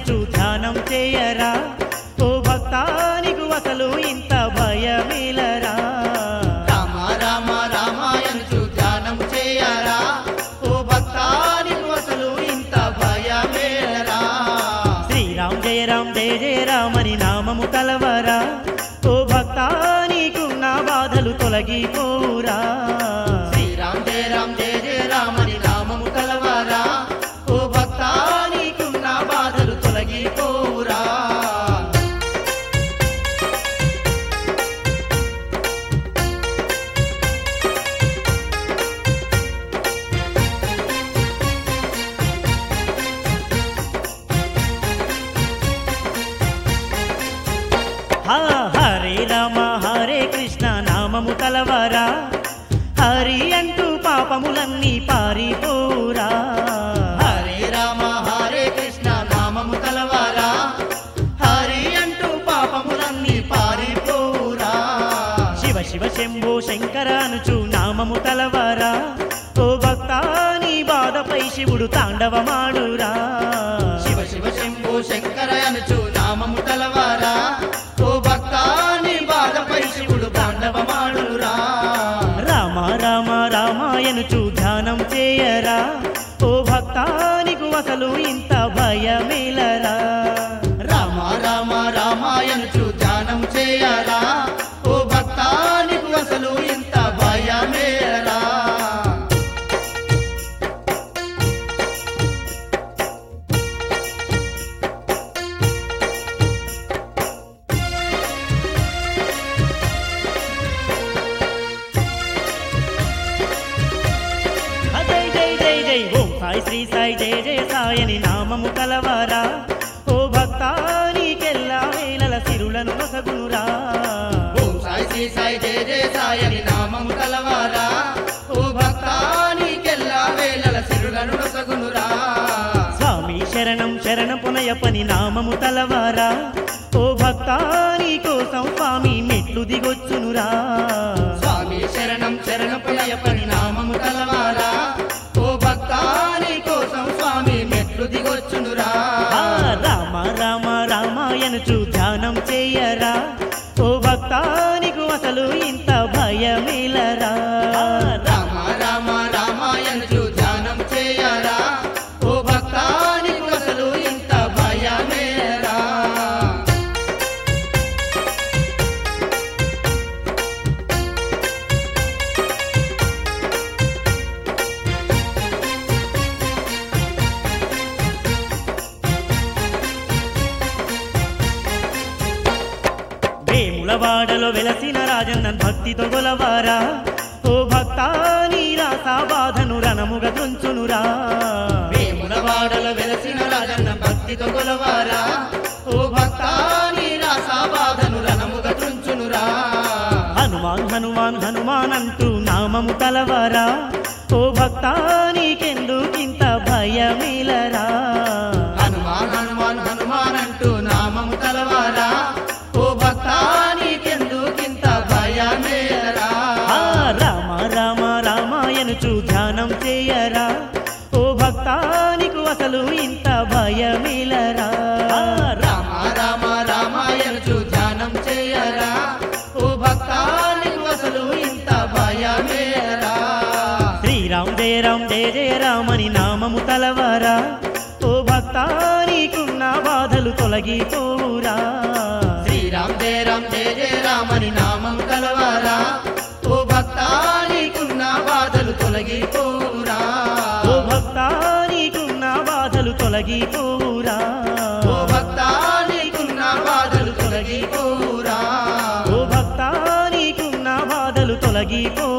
ఎనుచు ధ్యానం చేయరా ఓ భక్తానికి అసలు ఇంత భయమేలరా రామ రామ రామాయణు ధ్యానం చేయరా ఓ భక్తానికి అసలు ఇంత భయమేరా శ్రీరామ్ జయ రామ్ జయ జయ రామని నామము తలవరా ఓ భక్తానికున్న బాధలు తొలగిపోరా శ్రీరామ్ జయ రామ్ జయ జయ రామని నామము కలవరా ఓ భక్తానికున్న బాధలు తొలగిపోరా హా హరే రామ హరే కృష్ణ నామము తలవరా హరి అంటూ పాపములన్నీ పారిపోరా హరే రామ హరే కృష్ణ నామము కలవరా హరి అంటూ పాపములన్నీ పారిపోరా శివ శివ శంభో శంకర అనుచు నామము తలవరా ఓ భక్తాని బాధపై శివుడు తాండవమాడురా శివ శివ శంభో శంకర అనుచు నామము కలవరా ఓ భక్తాని బాధపై శివుడు తాండవమాడురా రామ రామ రామాయణుచు ధ్యానం చేయరా ఓ భక్తానికి అసలు ఇంత భయమేలరా రామ రామ రామాయణు ధ్యానం చేయరా ఓ భక్తానికి అసలు ఇంత భయమేరా జై జై జై జై ఓం సాయి శ్రీ సాయి జయ జయ సాయని నామము కలవరా ఓ భక్తానికెల్లా వేలల సిరులను నొసగునురా ఓం సాయి శ్రీ సాయి జయ జయ సాయని నామము కలవారా ఓ భక్తానికెల్లా వేళల సిరులను నొసగునురా స్వామి శరణం శరణ పునయపని నామము తలవరా ఓ భక్తాని కోసం స్వామి మెట్లు దిగొచ్చునురా స్వామి శరణం శరణపులయపని నామము కలవారా ఓ భక్తాని కోసం స్వామి మెట్లు దిగొచ్చునురా ఆ రామ రామ రామాయణుచు ధ్యానం చేయరా ఓ భక్తానికి అసలు ఇంత భయమేలరా రామ రామ రామాయణు ధ్యానం చేయరా ఓ భక్తానికి అసలు ఇంత భయమేరా వేములవాడలో వెలసిన రాజన్నన్ భక్తితో గొలవారా ఓ భక్తాని రాసా బాధను రణముగా తుంచునురా వేములవాడలో వెలసిన రాజన్న భక్తితో కొలవారా ఓ భక్తాని రాసా బాధను రణముగా తుంచునురా హనుమాన్ హనుమాన్ హనుమాన్ అంటూ నామము తలవరా ఓ భక్తానికెందుకింత భయమేలరా హనుమాన్ హనుమాన్ హనుమాన్ అంటూ నామము కలవారా ఓ భక్తానికెందుకింత భయమేరా ఆ రామ రామ రామాయణుచు ధ్యానం చేయరా ఓ భక్తానికి అసలు ఇంత భయమేలరా రామ రామ రామాయణు ధ్యానం చేయరా ఓ భక్తానికి అసలు ఇంత భయమేరా శ్రీరామ్ జయ రామ్ జయ జయ రామని నామము తలవరా ఓ భక్తానికున్న బాధలు తొలగిపోరా శ్రీరామ్ జయ రామ్ జయ జయ రామని నామం కలవారా ఓ భక్తానికున్న బాధలు తొలగిపోరా ఓ భక్తానికున్న బాధలు తొలగిపోరా ఓ భక్తానికున్న బాధలు తొలగిపోరా ఓ భక్తానికున్న బాధలు తొలగిపో